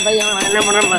பையன் என்ன பண்றான்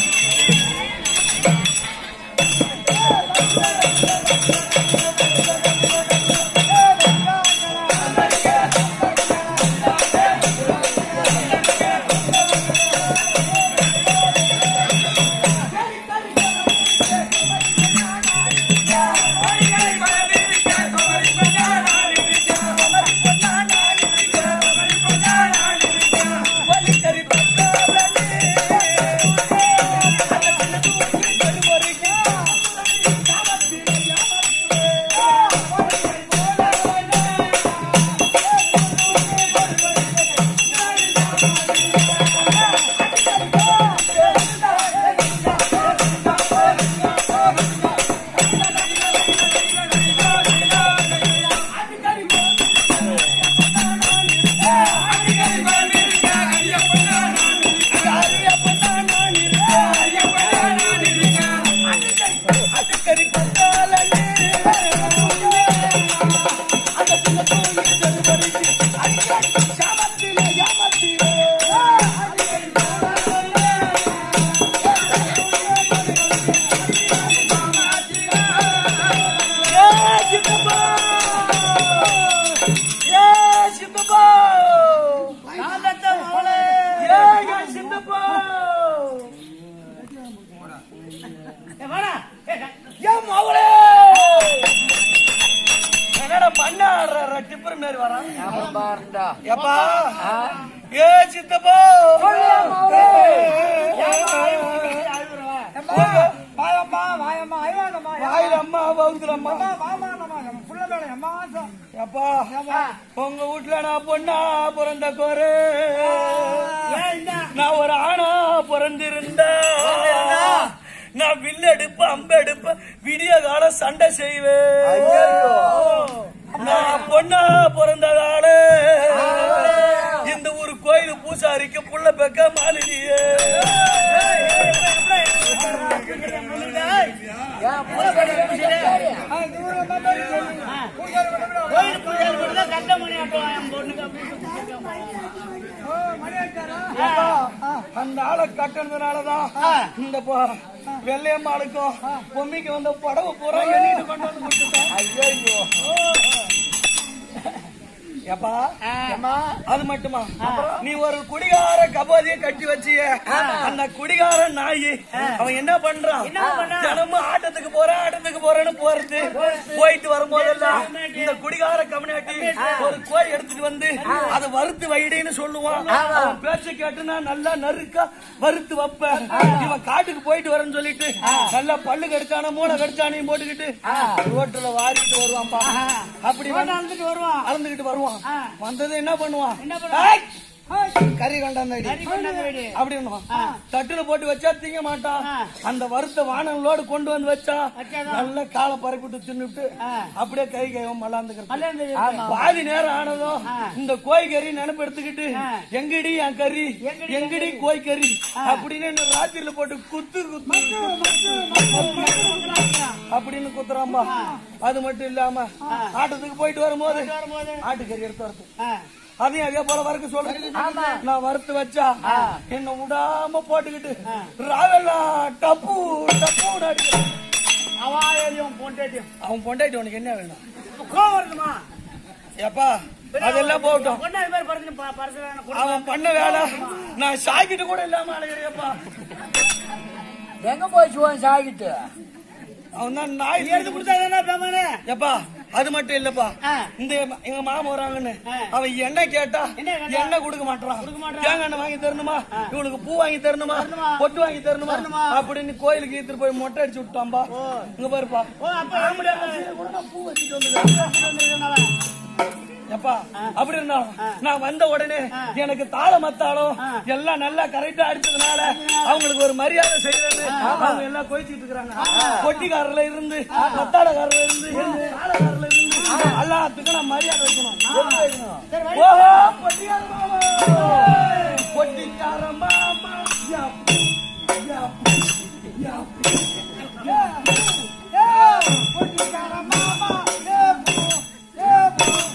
என்னடா பண்ணாடுற டிப்பர் மாதிரி வரான் எப்பா ஏ சித்தப்பா வாயம்மா வாயம்மா ஐவானம்மா வாயில அம்மா வகுதுலம்மா வாமா நம்ம புள்ள மேல அம்மா எப்பா உங்க வீட்டுல நான் பொண்ணா பிறந்த கோரு நான் ஒரு ஆணா பிறந்திருந்தா நான் வில்லு எடுப்பேன் அம்பு எடுப்பேன் விடிய காலம் சண்டை செய்வேன் நான் பொண்ணா பிறந்ததால இந்த ஒரு கோயில் பூசாரிக்கு புள்ள பெக்க மாலினியே அந்த ஆளை கட்டுனதுனாலதான் இந்த பொ- வெள்ளையம்மாளுக்கும் பொம்மிக்கு வந்த புடவை பூரா எண்ணிட்டு கொண்டு வந்து கொடுத்துட்டேன் ஏப்பா அது மட்டுமா நீ ஒரு குடிகார கபோதிய கட்டி வச்சிய அந்த குடிகார நாயி அவன் என்ன பண்றான் தினமும் ஆட்டத்துக்கு போறேன் ஆட்டத்துக்கு போறேன்னு போறது போயிட்டு வரும்போதெல்லாம் இந்த குடிகார கம்யூனிட்டி ஒரு கோழி எடுத்துட்டு வந்து அதை வறுத்து வைடின்னு சொல்லுவான் அவன் பேச்ச கேட்டுனா நல்லா நறுக்கா வறுத்து வைப்பேன் இவன் காட்டுக்கு போயிட்டு வரேன்னு சொல்லிட்டு நல்லா பல்லு கடிச்சான மூளை கடிச்சானையும் போட்டுக்கிட்டு ரோட்டுல வாரிட்டு வருவான்பா அப்படி வந்து வருவான் அளந்துகிட்டு வருவான் வந்தது என்ன பண்ணுவான் ஏய்! கறி கண்டாந்தடி அப்படின்னு தட்டுல போட்டு வச்சா திங்க மாட்டான் அந்த வறுத்த வானங்களோடு கொண்டு வந்து வச்சா நல்ல காலை பரப்பிட்டு தின்னுட்டு அப்படியே கை கைவம் மல்லாந்துக்கிறது பாதி நேரம் ஆனதும் இந்த கோய் கறி நினைப்பு எடுத்துக்கிட்டு எங்கடி என் கறி எங்கடி கோய் கறி அப்படின்னு என்ன ராத்திரில போட்டு குத்து குத்து அப்படின்னு குத்துறாம்பா அது மட்டும் இல்லாம ஆட்டத்துக்கு போயிட்டு வரும்போது ஆட்டுக்கறி எடுத்து வரது அதையும் அதே போல வறுக்க சொல்றேன் நான் வறுத்து வச்சா என்ன விடாம போட்டுக்கிட்டு ராவெல்லாம் டப்பு டப்பு அடிக்கிறேன் அவாயும் பொண்டாட்டியும் அவன் பொண்டாட்டி உனக்கு என்ன வேணும் கோவம் வருதுமா ஏப்பா அதெல்லாம் போகட்டும் பொண்டாடி மாதிரி பறந்து பறந்து அவன் பண்ண வேலை நான் சாக்கிட்டு கூட இல்லாம அழகிறேப்பா எங்க போச்சு சாகிட்டு அவன் தான் நாய் எடுத்து கொடுத்தா பேமானே எப்பா அது மட்டும் இல்லப்பா ஆ. இந்த எங்க மாமா வராங்கன்னு அவன் எண்ணெய் கேட்டா என்ன கேட்டா? எண்ணெய் கொடுக்க மாட்டான் தேங்காய் எண்ணெய் வாங்கி தரணுமா இவனுக்கு பூ வாங்கி தரணுமா பொட்டு வாங்கி தரணுமா அப்படின்னு கோயிலுக்கு ஈத்துட்டு போய் மொட்டை அடிச்சு விட்டான்பா இங்க பாருப்பா ஓ அப்ப வர முடியாது கூட நான் பூ வச்சுட்டு வந்துருக்கேன் எப்பா அப்படி இருந்தாலும் நான் வந்த உடனே எனக்கு தாள மத்தாளம் எல்லாம் நல்லா கரெக்டா அடிச்சதுனால அவங்களுக்கு ஒரு மரியாதை செய்யறது அவங்க எல்லாம் கோயிச்சுட்டு இருக்காங்க பொட்டிக்காரர்ல இருந்து மத்தாளக்காரர்ல இருந்து தாளக்காரர்ல இருந்து எல்லாத்துக்கும் நான் மரியாதை வைக்கணும் ஓஹோ பொட்டிக்கார மாமா பொட்டிக்கார மாமா யா, யா, யா, யா.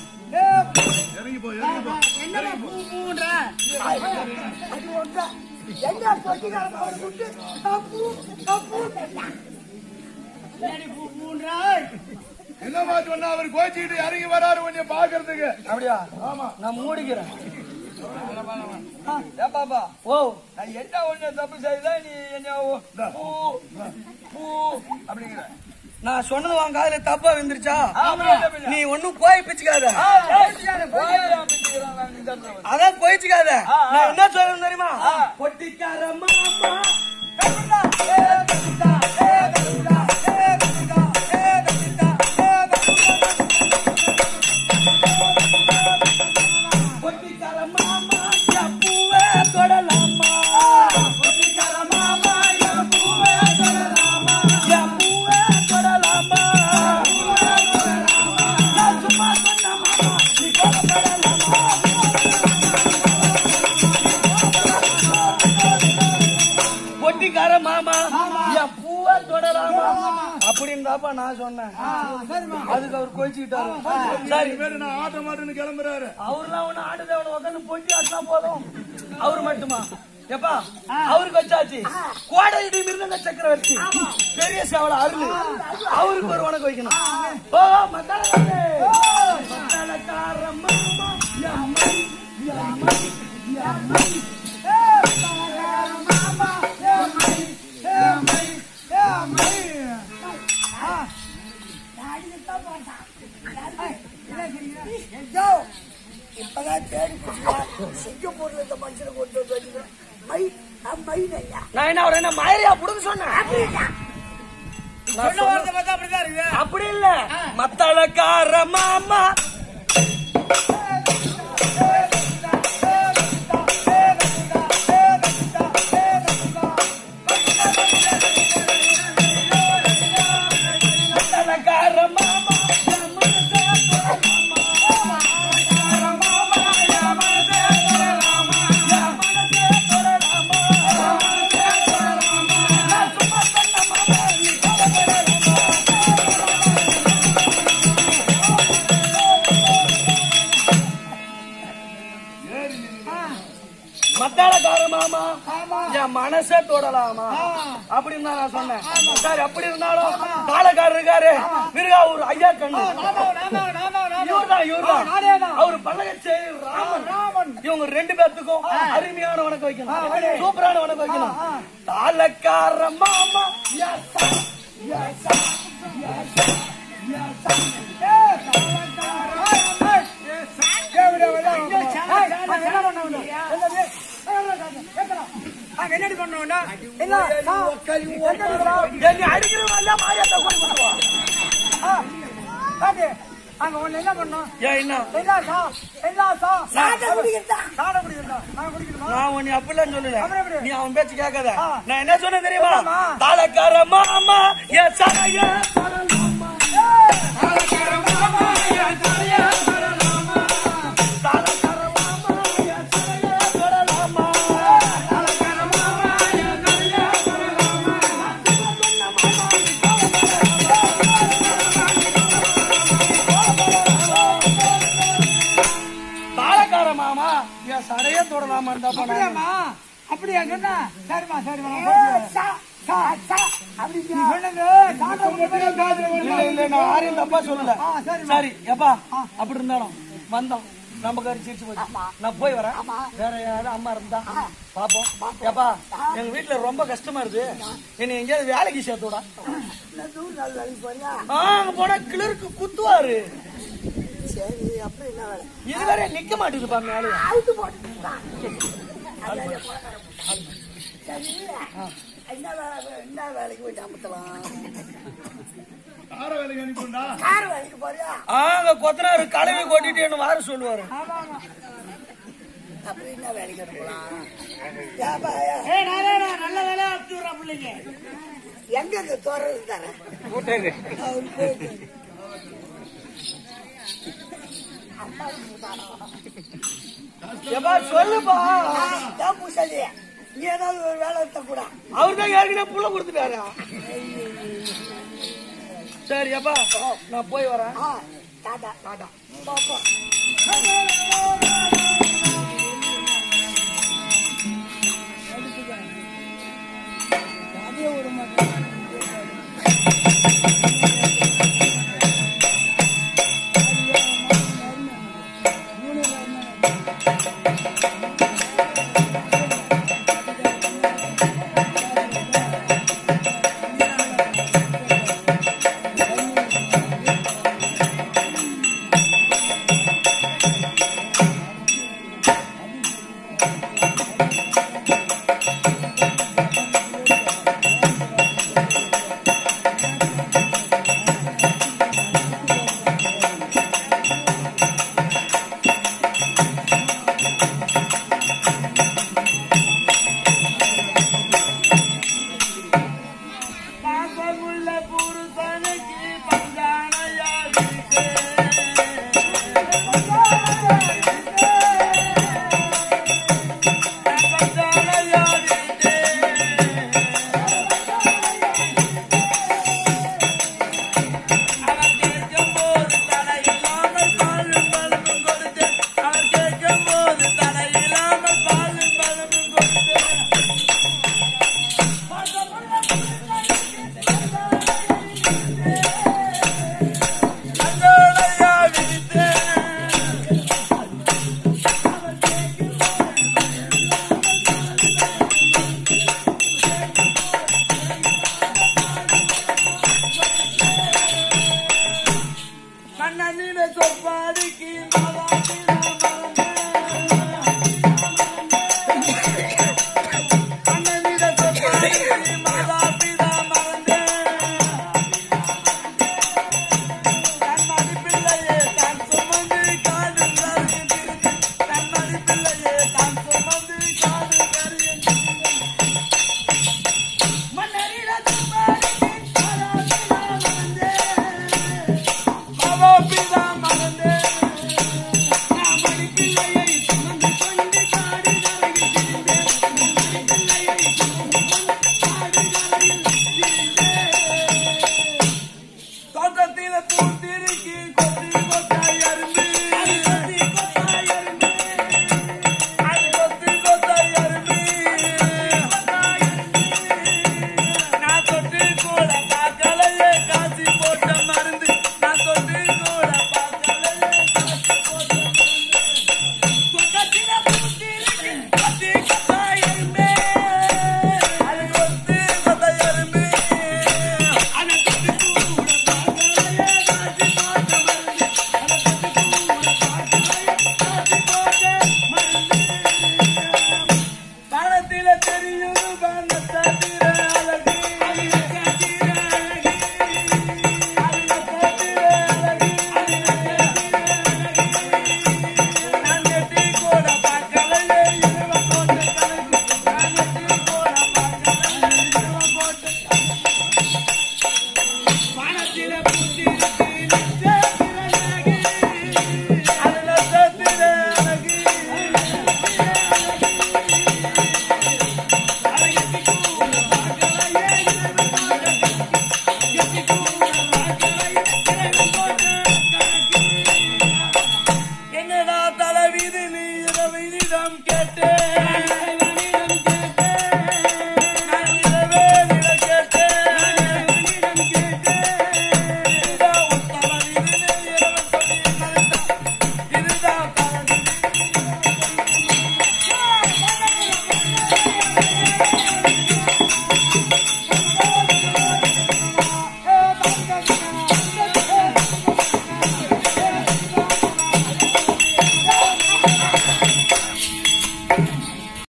என்னடா பூ பூன்ற என்ன பொட்டிக்காரன் போட்டு விட்டு அப்பு அப்பு ஏடி பூ பூன்றாய். என்னமா சொன்னா அவர் கோச்சிக்கிட்டு இறங்கி வராரு உன்னை பாக்குறதுக்கு அப்படியா ஆமா நான் மூடிக்கிறேன் ஏ பாப்பா ஓ நான் என்ன ஒண்ணு தப்பு செய்தா நீ என்ன ஓ- பூ பூ அப்படிங்கிற நான் சொன்னது வாங்க காதுல தப்பா வந்துருச்சா ஆமா. நீ ஒண்ணும் போய் பிச்சுக்காத அதான் போயிச்சுக்காத நான் என்ன சொல்றேன் தெரியுமா பொட்டிக்கார மாமா பொட்டிக்கார மாமா என் பூவே தொடலாமா பொட்டிக்கார மாமா என் பூவே தொடலாமா என் பூவே தொடலாமா நான் சும்மா சொன்ன மாமா நீ கோபப்படலாமா பொட்டிக்கார மாமா என் பூவை தொடலாமா அப்படின்னு தாப்பா நான் சொன்னேன் அதுக்கு அவர் கோச்சிக்கிட்டாரு சரி பேரு நான் ஆட்ட மாட்டேன்னு கிளம்புறாரு அவர்லாம் ஒண்ணு ஆடுத அவனை உட்காந்து பொட்டி ஆட்டினா போதும் அவர் மட்டுமா எப்பா அவருக்கு வச்சாச்சு கோடை இடி மிருந்த சக்கரவர்த்தி பெரிய சேவல அருள் அவருக்கு ஒரு உனக்கு வைக்கணும் ஓ மத்தாளக்காரே மத்தாளக்கார மாமா எம்மை எம்மை எம்மை இப்பதான் தேடி பிடிச்சா சிங்கப்பூர்ல இந்த மனுஷனை கொண்டு வந்து வச்சுக்கிறேன். மை நான் மைன் ஐயா நான் என்ன அவர் என்ன மயிரியா புடுங்க சொன்னேன் நான் சொன்ன சொன்ன- வார்த்தை பார்த்தா அப்படிதான் இருக்குது. அப்படி இல்ல மத்தாளக்கார மாமா மத்தாளக்கார மாமா என் மனசே தொடலாமா. மத்தாளக்கார மாமா, என் மனசே தொடலாமா. என் மனசே தொடலாமா. என் மனசே தொடலாமா. நான் சும்மா சொன்ன மாமா, நீ கோபப்படலாமா. மத்தாளக்கார மாமா என் மனசே தொடலாமா அப்படின்னு தான் நான் சொன்னேன் சரி அப்படி இருந்தாலும் தாளக்காரர் இருக்காரு மிருகாவூர் ஐயா கண்ணு இவர்தான் இவர்தான் அவர் பல்லகச்சேரி ராமன் இவங்க ரெண்டு பேர்த்துக்கும் அருமையான உனக்கு வைக்கணும் சூப்பரான உனக்கு வைக்கணும் தாளக்கார மாமா yes sir, yes sir, yes sir, yes sir. என்னடி பண்ணோம்னா என்னை அடிக்கிறவன் எல்லாம் மாரியாத்தா கொண்டு போடுவான். அங்க ஒண்ணு என்ன பண்ணோம் ஏன் என்ன என்ன சா என்ன சா சாட்டை குடிக்கிறதா சாட குடிக்கிறதா நான் குடிக்கணுமா நான் உன்னை அப்படிலாம் சொல்லல அப்புறம் எப்படி? நீ அவன் பேச்சு கேட்காத நான் என்ன சொன்னேன் தெரியுமா என்னம்மா? தாளக்கார மாமா என் சடைய தரலாமா தாளக்கார மாமா என் சடைய தரலாமா தாளக்கார மாமா என் சடைய தரலாமா தாளக்கார மாமா என் சடைய தரலாமா தாளக்கார மாமா என் சடைய தொடலாமான்னு தான் பண்ணாங்க அப்படியாம்மா அப்படியா சொன்னா சரிம்மா சரிம்மா நான் போட்டுக்கிறேன். சா சா சா அப்படி நீ சொன்னது சாப்பிட முடியாது இல்ல இல்ல நான் யாரையும் தப்பா சொல்லல ஆ, சரிம்மா. சரி எப்பா அப்படி இருந்தாலும் வந்தோம் நம்ம கறி சிரிச்சு போச்சு நான் போய் வரேன் வேற யாராவது அம்மா இருந்தா பாப்போம் எப்பா எங்க வீட்டுல ரொம்ப கஷ்டமா இருக்கு என்னை எங்கேயாவது வேலைக்கு சேர்த்து விடா நூறு நாள் வேலைக்கு போறியா ஆ, அங்க போனா கிளருக்கு குத்துவாரு சரி அப்புறம் என்ன வேலை இதுவரை நிக்க மாட்டேங்குதுப்பா மேலே அழுத்து போட்டுங்களா சரி என்ன வேலை என்ன வேலைக்கு போயிட்டு அமுத்தலாம் ஆற வேலைக்கு அனுப்பிண்டா கார் வேலைக்கு போறியா அங்க கொத்தனாரு கழுவி கொட்டிட்டு என்ன வார சொல்லுவாரு அப்புறம் என்ன வேலைக்கு அனுப்பலாம் ஏப்பா, ஏ- ஏய் நானே நான் நல்ல வேலையா அனுப்பிச்சு விடுறேன் பிள்ளைங்க எங்க இந்த துறை தரேன் அவர் போயிட்டு எப்பா சொல்லுப்பா தான் பூசாலி நீ ஏதாவது ஒரு வேலை எடுத்த கூட அவர்தான் ஏற்கனவே புள்ள கொடுத்துட்டாரு சரி அப்பா நான் போய் வரேன் ஆ டாடா டாடா பாப்பா